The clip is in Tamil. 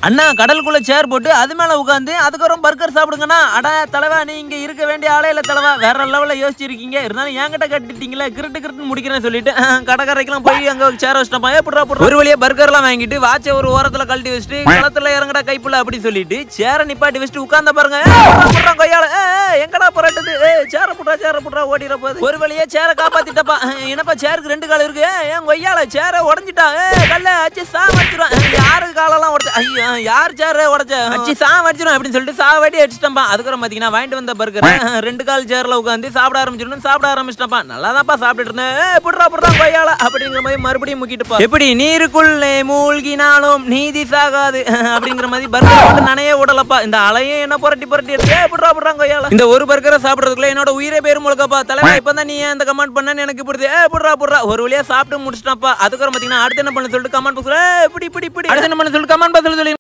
அண்ணா கடலுக்குள்ள சேர் போட்டு அது மேல உட்காந்து அதுக்கப்புறம் பர்கர் சாப்பிடுங்கண்ணா அட தலைவா நீ இங்க இருக்க வேண்டிய ஆளே இல்ல தலைவா வேற லெவல்ல யோசிச்சிருக்கீங்க இருந்தாலும் என்கிட்ட கட்டிட்டீங்களே கிருட்டு கிருட்டு முடிக்கிறேன்னு சொல்லிட்டு அஹ், கடைக்கரைக்கெல்லாம் போய் அங்க சேர் வச்சிட்டப்பா ஏப்படா போடுற ஒரு வழியா பர்கர்லாம் வாங்கிட்டு வாட்ச ஒரு ஓரத்துல கழட்டி வச்சுட்டு களத்துல இறங்கடா கைப்புல அப்படி சொல்லிட்டு சேரை நிப்பாட்டி வச்சுட்டு உட்கார்ந்த பாருங்க ஏய், புட்றா, புட்றா, கொய்யால ஏய், ஏய், எங்கடா புரட்டுது ஏய் சேர புட்றா சேர புட்றா ஓடிற போது ஒரு வழியா சேரை காப்பாத்திட்டப்பா அஹ், என்னப்பா சேருக்கு ரெண்டு கால் இருக்கு ஏய், ஏன் கொய்யால சேரை உடஞ்சிட்டா ஏய் கல்ல அச்சு சா வச்சிரும் யாரு காலெல்லாம் உடச்சு ஐயோ யார் சேர உடச்ச அச்சு சா வச்சிரும் அப்படின்னு சொல்லிட்டு சாவடி அடிச்சிட்டப்பா அதுக்கப்புறம் பாத்தீங்கன்னா வாங்கிட்டு வந்த பர்கர் ரெண்டு கால் சேர்ல உட்காந்து சாப்பிட ஆரம்பிச்சிடணும் சாப்பிட ஆரம்பிச்சிட்டப்பா நல்லா தான்ப்பா சாப்பிட்டுட்டு இருந்தேன் ஏய், புட்றா புட்றா கொய்யால அப்படிங்கிற மாதிரி மறுபடியும் முக்கிட்டுப்பா எப்படி நீருக்குள்ளே மூழ்கினாலும் நீதி சாகாது அப்படிங்கிற மாதிரி பர்கர் வந்து நனைய விடலப்பா இந்த அலையும் என்ன புரட்டி புரட்டி எடுத்து ஏய், புட்றா புட்றா கொய்யால இந்த ஒரு பர்கரை சாப்பிடுறதுக்குள்ள என்னோட உயிரே பேர் முழுக்கப்பா தலைவா இப்பதான் நீ ஏன் இந்த கமெண்ட் பண்ணன்னு எனக்கு இப்படி ஏ புட்றா புட்றா ஒரு வழியா சாப்பிட்டு முடிச்சிட்டப்பா அதுக்கப்புறம் பாத்தீங்கன்னா அடுத்து என்ன பண்ண சொல்லிட்டு கமெண்ட் பாக்ஸ்ல இப்படி இப்படி இப்படி அடுத்து என்ன பண்ண சொல்லிட்டு கமெண்ட் பாக்ஸ்ல சொல்லி